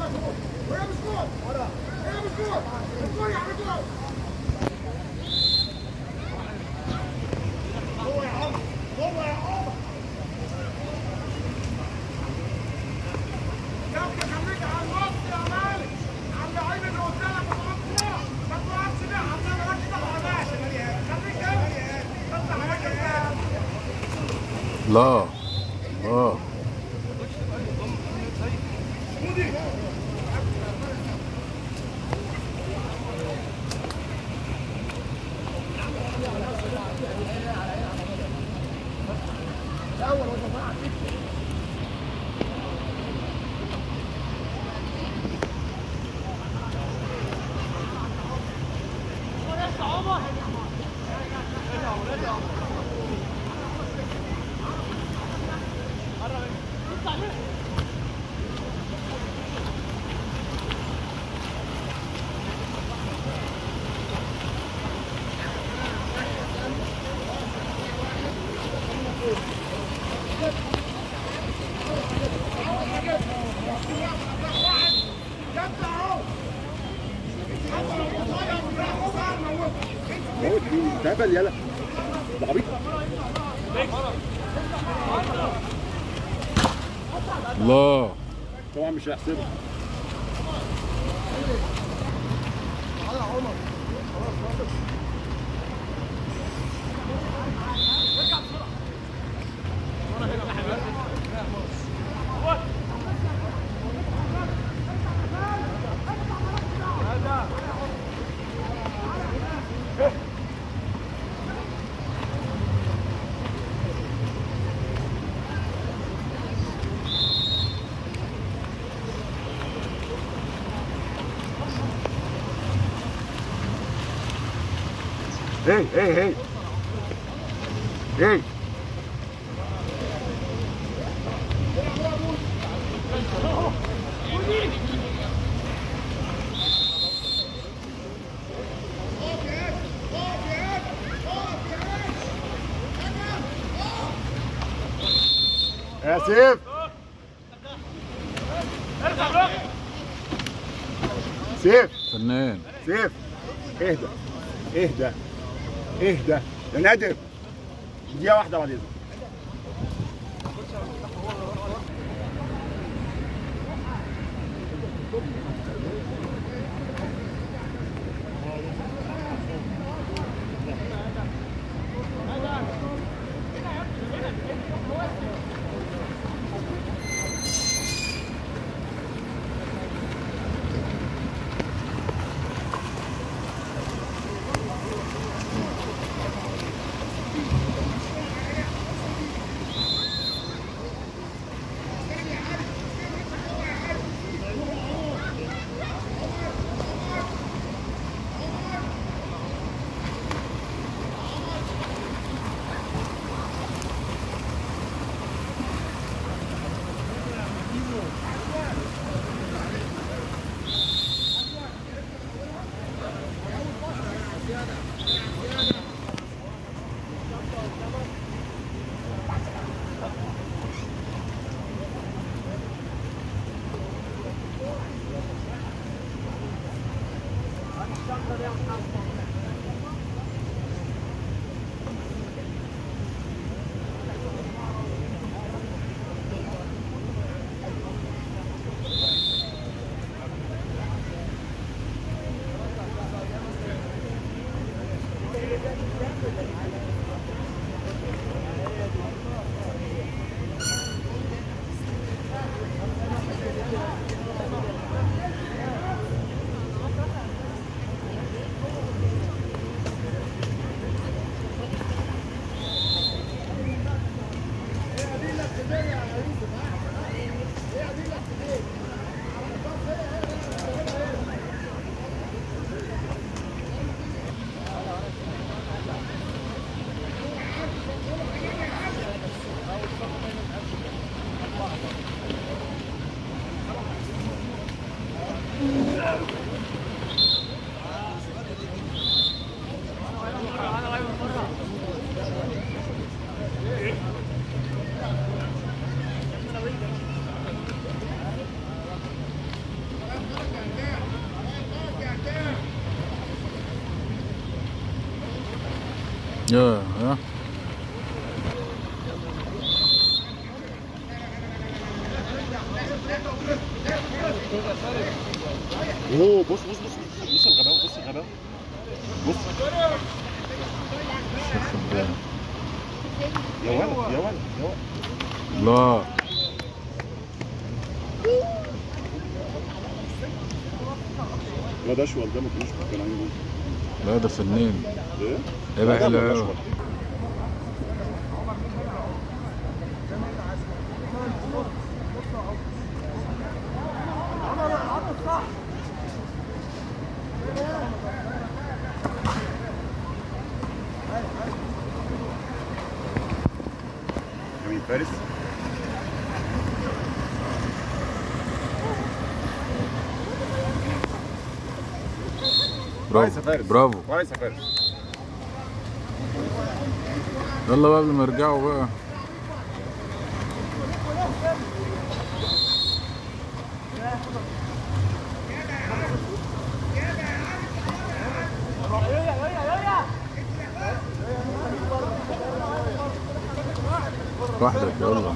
الله الله موت مين تهبل يلا ده عبيط الله طبعا مش هيحسبها Hey, hey, hey. Hey. يا سيف سيف فنان سيف اهدى اهدى اهدى يا نادر دقيقة واحدة بعد اذنك يا ها اوه بص بص بص بص بص الغباوه بص الغباوه بص واخد بالك. يا ولد يا ولد يا ولد لا لا ده اشول ده ما كناش كان عنده لا ده فنان ايه؟ ايه بقى لا، ده حلو أشول. قوي جميل فارس كويس يا برافو فارس برافو كويس يا فارس يلا بقى قبل ما يرجعوا بقى وحدك يلا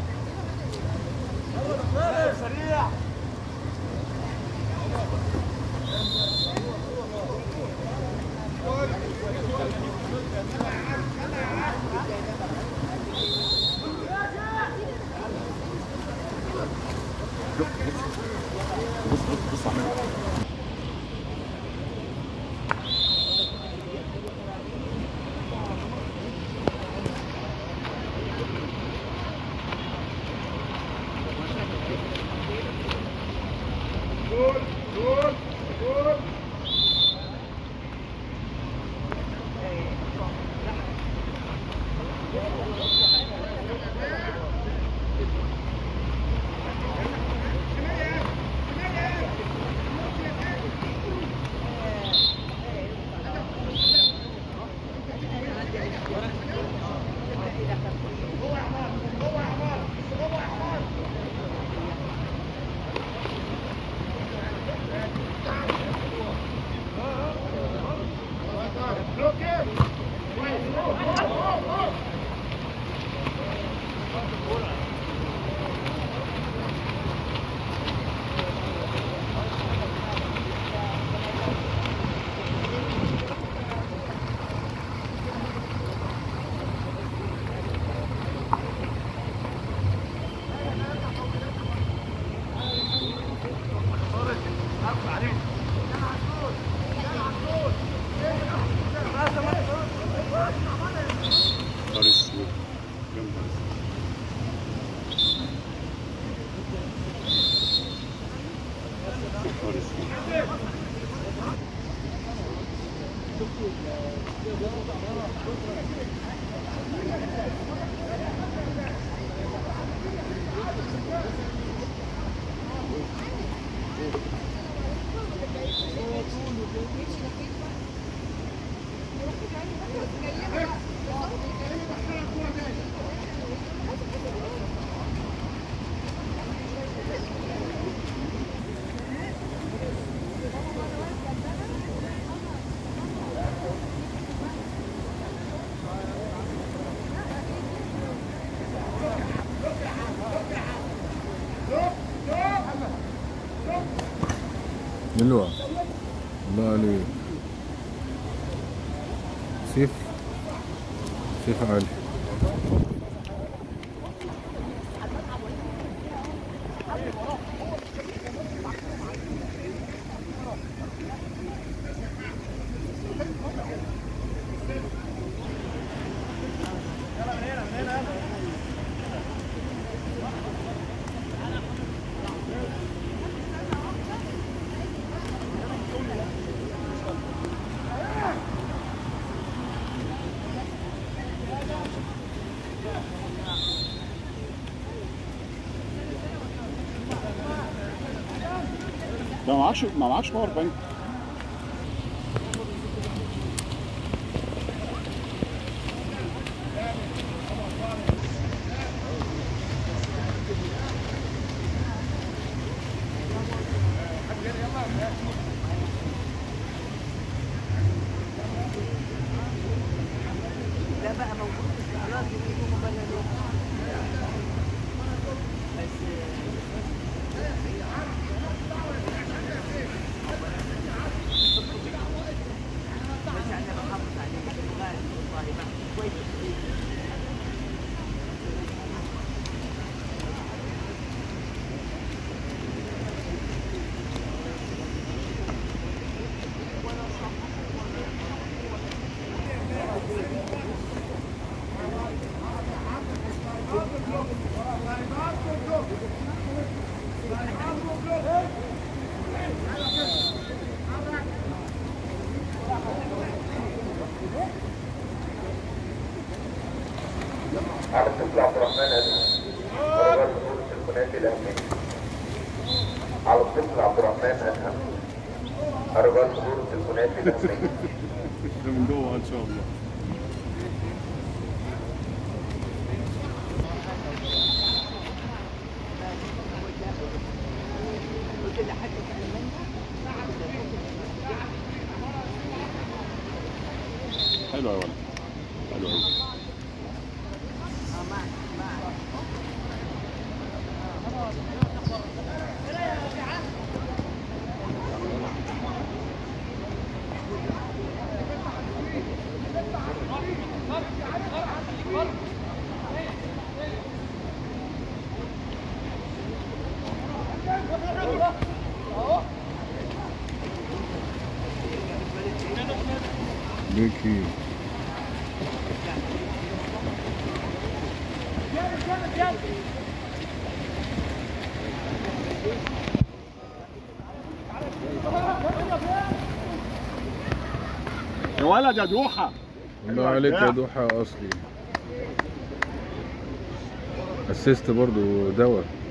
بص بص بص عمال فارس جنب فارس فارس حلوة الله عليك سيف سيف عالي ده ما معكش ما معكش باور بانك الأمنية على الطفل عبد الرحمن أدهم أرجاء حضور التليفونات الأمنية ده من جوه ان شاء الله حلو يا ولد حلو قوي بيكي يا ولد يا دوحه الله عليك يا دوحة اصلي اسست برضو دواء